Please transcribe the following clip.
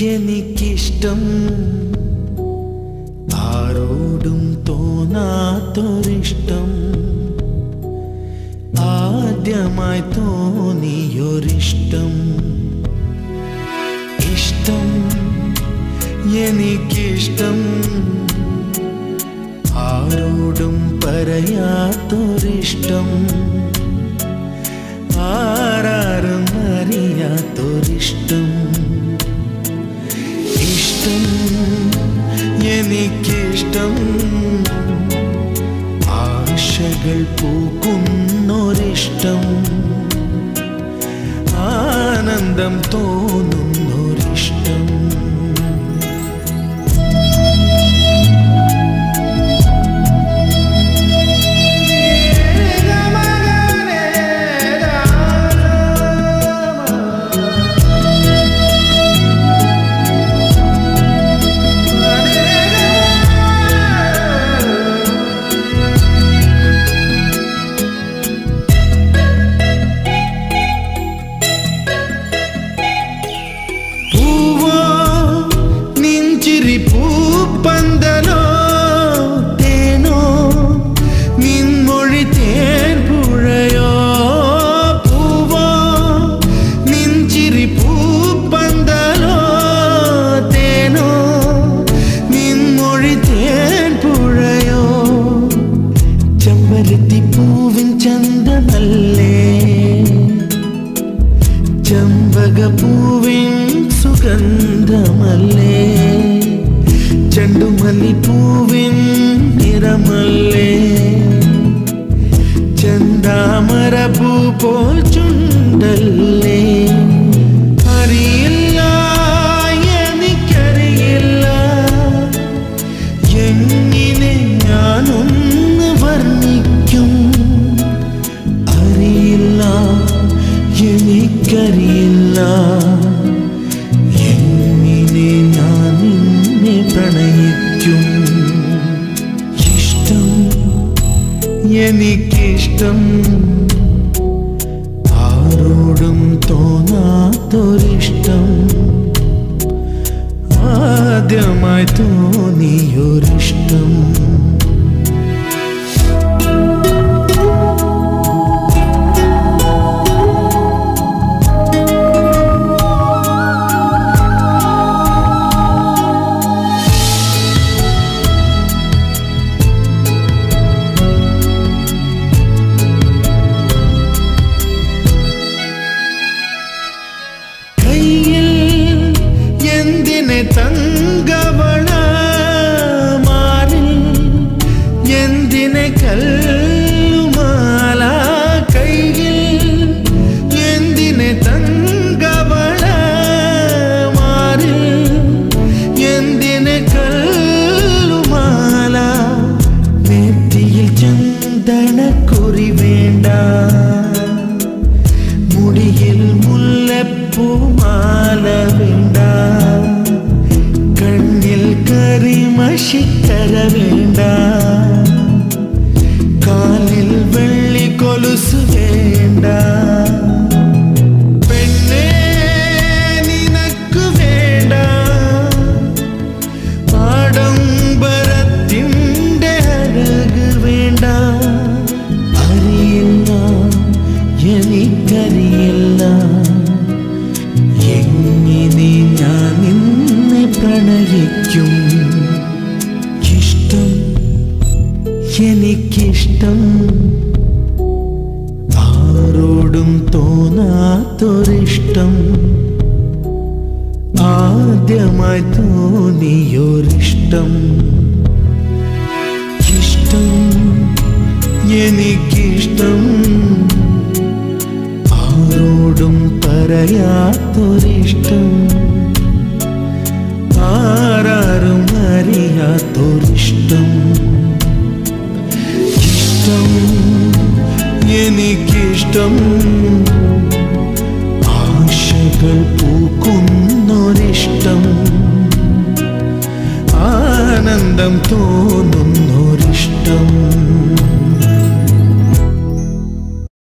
എനിക്കിഷ്ടം ആരോടും തോന്നാത്തൊരിഷ്ടം ആദ്യമായി തോന്നിയൊരിഷ്ടം ഇഷ്ടം എനിക്കിഷ്ടം ആരോടും പറയാത്തൊരിഷ്ടം ആരാരും അറിയാത്തൊരിഷ്ടം ഇഷ്ടം എനിക്കിഷ്ടം ആശകൾ പൂക്കുന്നൊരിഷ്ടം ആനന്ദം തോന്നുന്നൊരിഷ്ടം പൂവോ നിഞ്ചിരി പൂപ്പന്തലോ തേനോ നിൻമൊഴി തേൻ പുഴയോ പൂവോ നിഞ്ചിരി പൂപ്പന്തലോ തേനോ നിൻമൊഴി തേൻ പുഴയോ ചെമ്പരത്തി പൂവിൻ ചന്തമല്ലേ ചെമ്പകപ്പൂവിൻ സുഗന്ധമല്ലേ ചെണ്ടുമല്ലിപ്പൂവിൻ നിറമല്ലേ ചെന്താമര പൂ പോൽ ചുണ്ടല്ലേ അറിയില്ല എനിക്കറിയില്ല എങ്ങനെ ഞാനൊന്ന് വർണ്ണിക്കും അറിയില്ല എനിക്കറിയില്ല എങ്ങനെ ഞാൻ നിന്നെ പ്രണയിക്കും ഇഷ്ടം എനിക്കിഷ്ടം ആരോടും തോന്നാത്തൊരിഷ്ടം ആദ്യമായി തോന്നിയൊരിഷ്ടം കയ്യിൽ എന്തിനെ തങ്കവള മാറിൽ എന്തിനെ കല്ലുമാല കയ്യിൽ എന്തിനെ തങ്കവള മാറിൽ എന്തിനെ കല്ലുമാല നെറ്റിയിൽ ചന്ദനക്കുറി വേണ്ട മുടിയിൽ മുല്ലപ്പൂമാല വേണ്ട കണ്ണിൽ കരിമഷിക്കര വേണ്ട കാലിൽ വെള്ളി കൊലുസ് വേണ്ട പെണ്ണേ നിനക്ക് വേണ്ട ആഡംബരത്തിൻ്റെ അഴക് വേണ്ട അറിയില്ല എനിക്കറിയില്ല എങ്ങനെ ഞാൻ നിന്നെ പ്രണയിക്കും ഇഷ്ടം എനിക്കിഷ്ടം ആരോടും തോന്നാത്തൊരിഷ്ടം ആദ്യമായി തോന്നിയൊരിഷ്ടം ഇഷ്ടം എനിക്കിഷ്ടം ആരോടും പറയാത്തൊരിഷ്ടം ആരാരും അറിയാത്തൊരിഷ്ടം ഇഷ്ടം എനിക്കിഷ്ടം ആശകൾ പൂക്കുന്നൊരിഷ്ടം ആനന്ദം തോന്നുന്നൊരിഷ്ടം